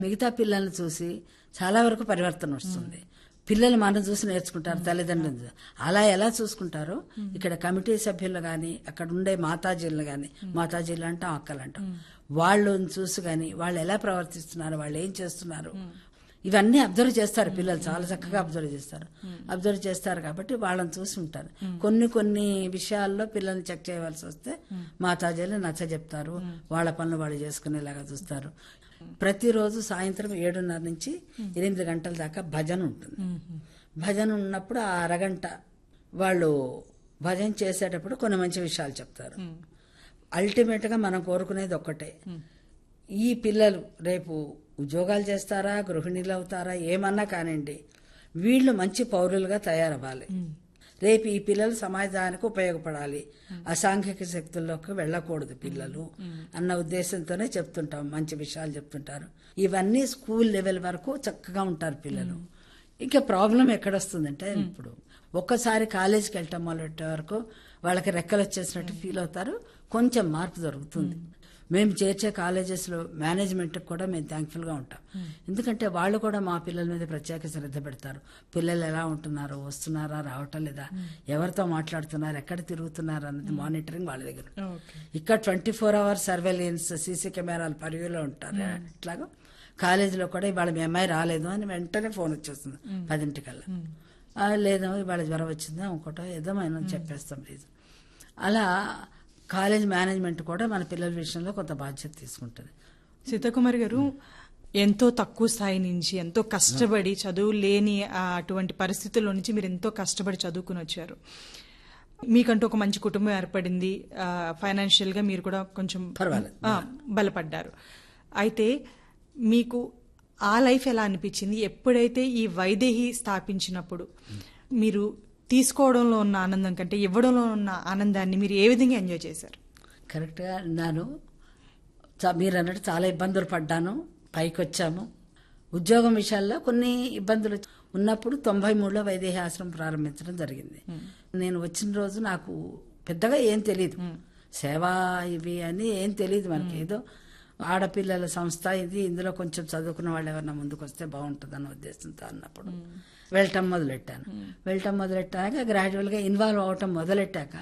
మిగతా పిల్లల్ని చూసి చాలా వరకు పరివర్తన వస్తుంది పిల్లలు మనం చూసి నేర్చుకుంటారు తల్లిదండ్రులు చూసి. అలా ఎలా చూసుకుంటారో ఇక్కడ కమిటీ సభ్యులు గాని అక్కడ ఉండే మాతాజీలు గాని మాతాజీలు అంటాం అక్కలు అంటాం వాళ్ళని చూసి గాని వాళ్ళు ఎలా ప్రవర్తిస్తున్నారు వాళ్ళు ఏం చేస్తున్నారు ఇవన్నీ అబ్జర్వ్ చేస్తారు పిల్లలు చాలా చక్కగా అబ్జర్వ్ చేస్తారు అబ్జర్వ్ చేస్తారు కాబట్టి వాళ్ళని చూసి ఉంటారు కొన్ని కొన్ని విషయాల్లో పిల్లల్ని చెక్ చేయవలసి వస్తే మాతాజీలు నచ్చ చెప్తారు వాళ్ళ పనులు వాళ్ళు చేసుకునేలాగా చూస్తారు ప్రతిరోజు సాయంత్రం ఏడున్నర నుంచి ఎనిమిది గంటల దాకా భజన ఉంటుంది భజన ఉన్నప్పుడు ఆ అరగంట వాళ్ళు భజన చేసేటప్పుడు కొన్ని మంచి విషయాలు చెప్తారు అల్టిమేట్ గా మనం కోరుకునేది ఒక్కటే ఈ పిల్లలు రేపు ఉద్యోగాలు చేస్తారా గృహిణీలు అవుతారా ఏమన్నా కానివ్వండి వీళ్ళు మంచి పౌరులుగా తయారవ్వాలి రేపు ఈ పిల్లలు సమాజానికి ఉపయోగపడాలి అసాంఘిక శక్తుల్లోకి వెళ్ళకూడదు పిల్లలు అన్న ఉద్దేశంతోనే చెప్తుంటాం మంచి విషయాలు చెప్తుంటారు ఇవన్నీ స్కూల్ లెవెల్ వరకు చక్కగా ఉంటారు పిల్లలు ఇంకా ప్రాబ్లం ఎక్కడొస్తుందంటే ఇప్పుడు ఒక్కసారి కాలేజీకి వెళ్ళటం మొదలెట్టే వరకు వాళ్ళకి రెక్కలు వచ్చేసినట్టు ఫీల్ అవుతారు కొంచెం మార్పు జరుగుతుంది మేము చేర్చే కాలేజెస్లో మేనేజ్మెంట్ కూడా మేము థ్యాంక్ఫుల్ గా ఉంటాం ఎందుకంటే వాళ్ళు కూడా మా పిల్లల మీద ప్రత్యేక శ్రద్ధ పెడతారు పిల్లలు ఎలా ఉంటున్నారు వస్తున్నారా రావటం లేదా ఎవరితో మాట్లాడుతున్నారు ఎక్కడ తిరుగుతున్నారు అన్నది మానిటరింగ్ వాళ్ళ దగ్గర ఓకే ఇక్కడ twenty four hours surveillance CC కెమెరాలు పరివ్యూలో ఉంటారు ఇట్లాగా కాలేజీలో కూడా ఇవాళ మీ అమ్మాయి రాలేదు అని వెంటనే ఫోన్ వచ్చేస్తుంది పదింటికల్లా ఆ, లేదు ఇవాళ జ్వరం వచ్చిందా ఇంకోటో ఏదో మనం చెప్పేస్తాం లేదు అలా కాలేజ్ మేనేజ్మెంట్ కూడా మన పిల్లల విషయంలో కొంత బాధ్యత తీసుకుంటుంది సీతాకుమారి గారు ఎంతో తక్కువ స్థాయి నుంచి ఎంతో కష్టపడి చదువు లేని ఆ అటువంటి పరిస్థితుల్లో నుంచి మీరు ఎంతో కష్టపడి చదువుకుని వచ్చారు మీకంటూ ఒక మంచి కుటుంబం ఏర్పడింది ఫైనాన్షియల్ గా మీరు కూడా కొంచెం పర్వాలేదు. ఆ, బలపడ్డారు అయితే మీకు ఆ లైఫ్ ఎలా అనిపించింది ఎప్పుడైతే ఈ వైదేహి స్థాపించినప్పుడు మీరు తీసుకోవడంలో ఉన్న ఆనందం కంటే ఇవ్వడంలో ఉన్న ఆనందాన్ని మీరు ఏ విధంగా ఎంజాయ్ చేశారు కరెక్ట్గా అన్నాను చ- మీరు అన్నట్టు చాలా ఇబ్బందులు పడ్డాను పైకి వచ్చాము ఉద్యోగం విషయాల్లో కొన్ని ఇబ్బందులు ఉన్నప్పుడు తొంభై మూడులో వైదేహి ఆశ్రమం ప్రారంభించడం జరిగింది నేను వచ్చిన రోజు నాకు పెద్దగా ఏం తెలియదు సేవ ఇవి అని ఏం తెలియదు మనకి ఏదో ఆడపిల్లల సంస్థ ఇది ఇందులో కొంచెం చదువుకున్న వాళ్ళు ఎవరన్నా ముందుకు వస్తే బాగుంటుంది అన్న ఉద్దేశంతో అన్నప్పుడు వెళ్ళటం మొదలెట్టాను వెళ్ళటం మొదలెట్టాక గ్రాడ్యువల్గా ఇన్వాల్వ్ అవటం మొదలెట్టాక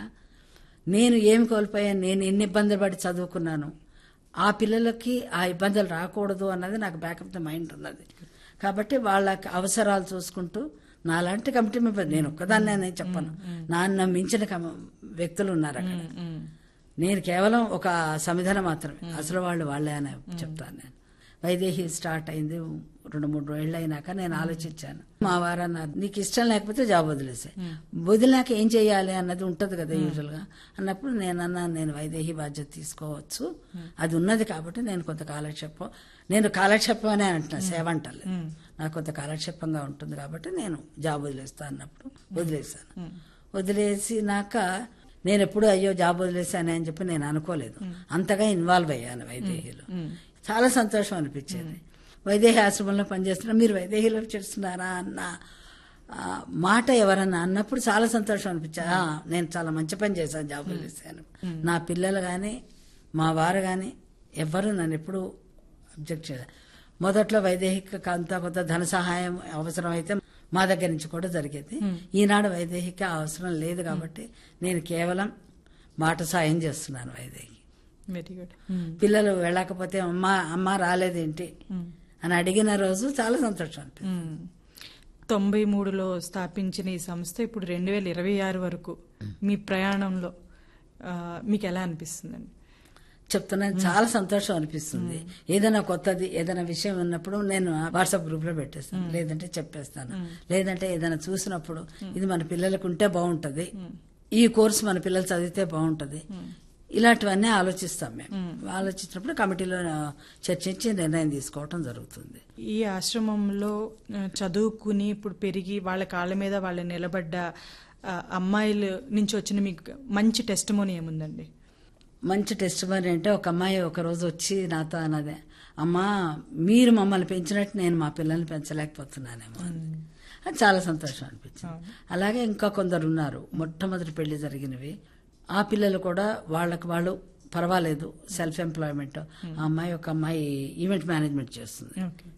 నేను ఏమి కోల్పోయాను నేను ఎన్ని ఇబ్బందులు పడి చదువుకున్నాను ఆ పిల్లలకి ఆ ఇబ్బందులు రాకూడదు అన్నది నాకు బ్యాకప్ ద మైండ్ ఉన్నది కాబట్టి వాళ్ళకి అవసరాలు చూసుకుంటూ నాలాంటి కమిటీ మెంబర్ నేను ఒక్కదాన్నే నేను చెప్పను నాన్న మించిన కమ- వ్యక్తులు ఉన్నారు అక్కడ నేను కేవలం ఒక సమిధన మాత్రమే అసలు వాళ్ళు వాళ్ళే అని చెప్తాను నేను వైదేహి స్టార్ట్ అయింది రెండు మూడు ఏళ్ళు అయినాక నేను ఆలోచించాను మా వారు అన్నారు నీకు ఇష్టం లేకపోతే జాబ్ వదిలేసే వదిలినాక ఏం చేయాలి అన్నది ఉంటది కదా యూజువల్ గా అన్నప్పుడు నేను అన్నాను నేను వైదేహి బాధ్యత తీసుకోవచ్చు అది ఉన్నది కాబట్టి నేను కొంత కాలక్షేపం నేను కాలక్షేపం అనే అంటున్నా సేవ అంటలేదు నాకు కొంత కాలక్షేపంగా ఉంటుంది కాబట్టి నేను జాబ్ వదిలేస్తా అన్నప్పుడు వదిలేసాను వదిలేసినాక నేను ఎప్పుడు అయ్యో జాబ్ వదిలేసానే అని చెప్పి నేను అనుకోలేదు అంతగా ఇన్వాల్వ్ అయ్యాను వైదేహిలో చాలా సంతోషం అనిపించేది వైదేహి ఆశ్రమంలో పనిచేస్తున్నా మీరు వైదేహిలో చేస్తున్నారా అన్న ఆ, మాట ఎవరన్నా అన్నప్పుడు చాలా సంతోషం అనిపించింది ఆ, నేను చాలా మంచి పని చేశాను జాబ్ వదిలేసాను నా పిల్లలు కానీ మా వారు కానీ ఎవ్వరూ నన్ను ఎప్పుడు అబ్జెక్ట్ చేయలేదు మొదట్లో వైదేహిక అంత కొంత ధన సహాయం అవసరమైతే మా దగ్గర నుంచి కూడా జరిగేది ఈనాడు వైదేహిక అవసరం లేదు కాబట్టి నేను కేవలం మాట సాయం చేస్తున్నాను వైదేహికి వెరీ గుడ్ పిల్లలు వెళ్ళకపోతే అమ్మ అమ్మ రాలేదేంటి అని అడిగిన రోజు చాలా సంతోషం అనిపించింది తొంభై మూడులో స్థాపించిన ఈ సంస్థ ఇప్పుడు రెండు వేల ఇరవై ఆరు వరకు మీ ప్రయాణంలో ఆ, మీకు ఎలా అనిపిస్తుందండి చెప్తున్నాను చాలా సంతోషం అనిపిస్తుంది ఏదైనా కొత్తది ఏదైనా విషయం ఉన్నప్పుడు నేను వాట్సాప్ గ్రూప్ లో పెట్టేస్తాను లేదంటే చెప్పేస్తాను లేదంటే ఏదైనా చూసినప్పుడు ఇది మన పిల్లలకు ఉంటే బాగుంటది ఈ కోర్సు మన పిల్లలు చదివితే బాగుంటది ఇలాంటివన్నీ ఆలోచిస్తాం మేము ఆలోచించినప్పుడు కమిటీలో చర్చించి నిర్ణయం తీసుకోవటం జరుగుతుంది ఈ ఆశ్రమంలో ఆ, చదువుకుని ఇప్పుడు పెరిగి వాళ్ళ కాళ్ళ మీద వాళ్ళు నిలబడ్డ ఆ, అమ్మాయిల నుంచి వచ్చిన మీకు మంచి టెస్ట్ ఏముందండి మంచి టెస్ట్ మరి అంటే ఒక అమ్మాయి ఒక రోజు వచ్చి నాతో అన్నదే అమ్మా మీరు మమ్మల్ని పెంచినట్టు నేను మా పిల్లల్ని పెంచలేకపోతున్నానేమో అంది. అది చాలా సంతోషం అనిపించింది అలాగే ఇంకా కొందరు ఉన్నారు మొట్టమొదటి పెళ్లి జరిగినవి ఆ పిల్లలు కూడా వాళ్ళకి వాళ్ళు పర్వాలేదు సెల్ఫ్ ఎంప్లాయ్మెంట్ ఆ అమ్మాయి ఒక అమ్మాయి ఈవెంట్ మేనేజ్మెంట్ చేస్తుంది ఓకే